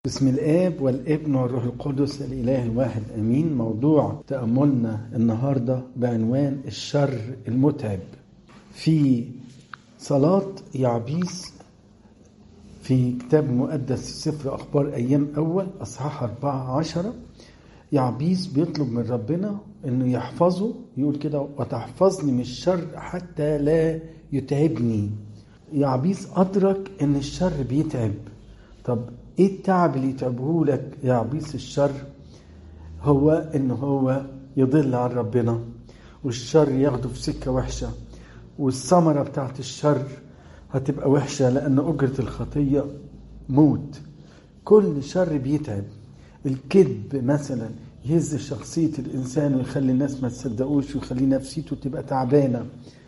بسم الآب والابن والروح القدس الإله الواحد أمين موضوع تأملنا النهاردة بعنوان الشر المتعب في صلاة يعبيس في كتاب مقدس سفر أخبار أيام أول أصحاح أربعة عشرة يعبيس بيطلب من ربنا إنه يحفظه يقول كده وتحفظني من الشر حتى لا يتعبني يعبيس أدرك إن الشر بيتعب طب ايه التعب اللي يتعبه لك يا عبيس الشر هو ان هو يضل عن ربنا والشر ياخده في سكه وحشه والثمره بتاعت الشر هتبقى وحشه لان اجره الخطيه موت كل شر بيتعب الكذب مثلا يهز شخصيه الانسان ويخلي الناس ما تصدقوش ويخلي نفسيته تبقى تعبانه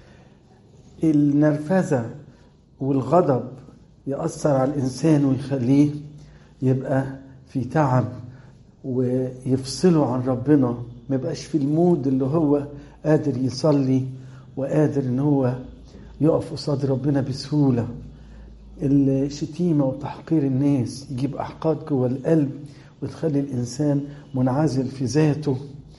النرفزه والغضب يأثر على الإنسان ويخليه يبقى في تعب ويفصله عن ربنا ما يبقاش في المود اللي هو قادر يصلي وقادر ان هو يقف قصاد ربنا بسهولة الشتيمة وتحقير الناس يجيب أحقاد جوه القلب وتخلي الإنسان منعزل في ذاته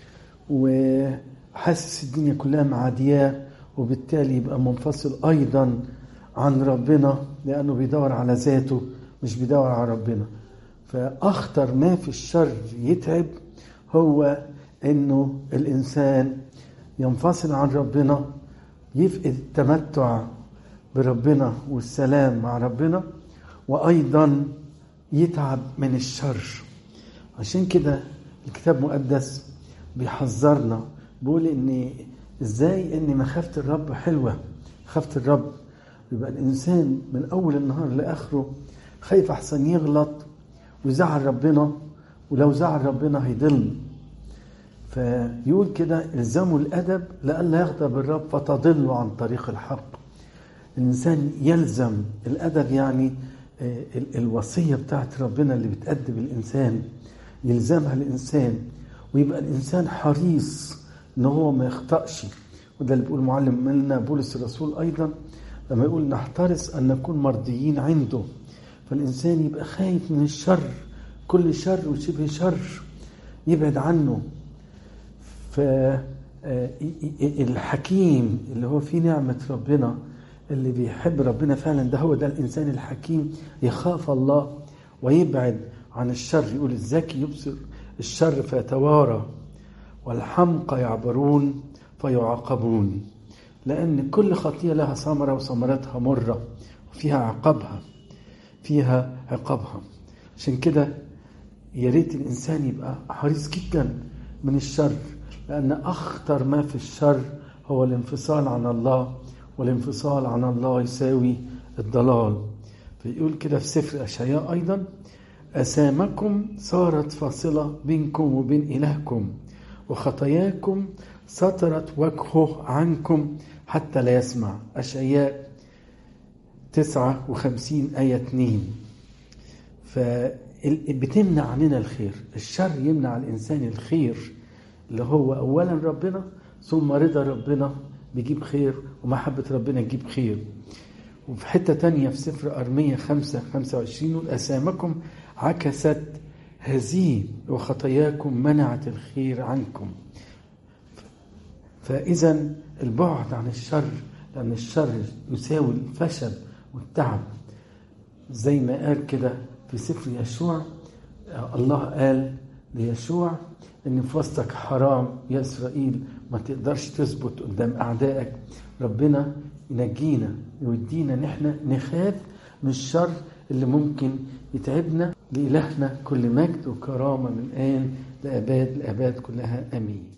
وحاسس الدنيا كلها معادياه وبالتالي يبقى منفصل أيضا عن ربنا لأنه بيدور على ذاته مش بيدور على ربنا فأخطر ما في الشر يتعب هو إنه الإنسان ينفصل عن ربنا يفقد التمتع بربنا والسلام مع ربنا وأيضا يتعب من الشر عشان كده الكتاب المقدس بيحذرنا بيقول إن إزاي إن مخافة الرب حلوة مخافة الرب يبقى الإنسان من أول النهار لآخره خايف أحسن يغلط ويزعل ربنا ولو زعل ربنا هيضل فيقول كده الزموا الأدب لئلا يغضب الرب فتضلوا عن طريق الحق الإنسان يلزم الأدب يعني الوصية بتاعت ربنا اللي بتأدب الإنسان يلزمها الإنسان ويبقى الإنسان حريص إن هو ما يخطأش وده اللي بيقول معلم منا بولس الرسول أيضا لما يقول نحترس أن نكون مرضيين عنده فالإنسان يبقى خايف من الشر كل شر وشبه شر يبعد عنه فالحكيم اللي هو فيه نعمة ربنا اللي بيحب ربنا فعلا ده هو ده الإنسان الحكيم يخاف الله ويبعد عن الشر يقول الذكي يبصر الشر فيتوارى والحمقى يعبرون فيعاقبون لأن كل خطية لها ثمرة وثمرتها مرة وفيها عقابها فيها عقابها عشان كده يا ريت الإنسان يبقى حريص جدا من الشر لأن أخطر ما في الشر هو الانفصال عن الله والانفصال عن الله يساوي الضلال فيقول كده في سفر أشعياء أيضا أسامكم صارت فاصلة بينكم وبين إلهكم وخطاياكم سترت وجهه عنكم حتى لا يسمع أشعياء 59 آية 2 فبتمنع عننا الخير الشر يمنع الإنسان الخير اللي هو أولا ربنا ثم رضا ربنا بيجيب خير ومحبة ربنا تجيب خير وفي حتة تانية في سفر أرمية 5 25 أسامكم عكست هذه وخطاياكم منعت الخير عنكم فإذا البعد عن الشر لأن الشر يساوي الفشل والتعب زي ما قال كده في سفر يشوع الله قال ليشوع ان في وسطك حرام يا اسرائيل ما تقدرش تثبت قدام اعدائك ربنا ينجينا ويدينا ان احنا نخاف من الشر اللي ممكن يتعبنا لإلهنا كل مجد وكرامة من آن لأباد لأباد كلها آمين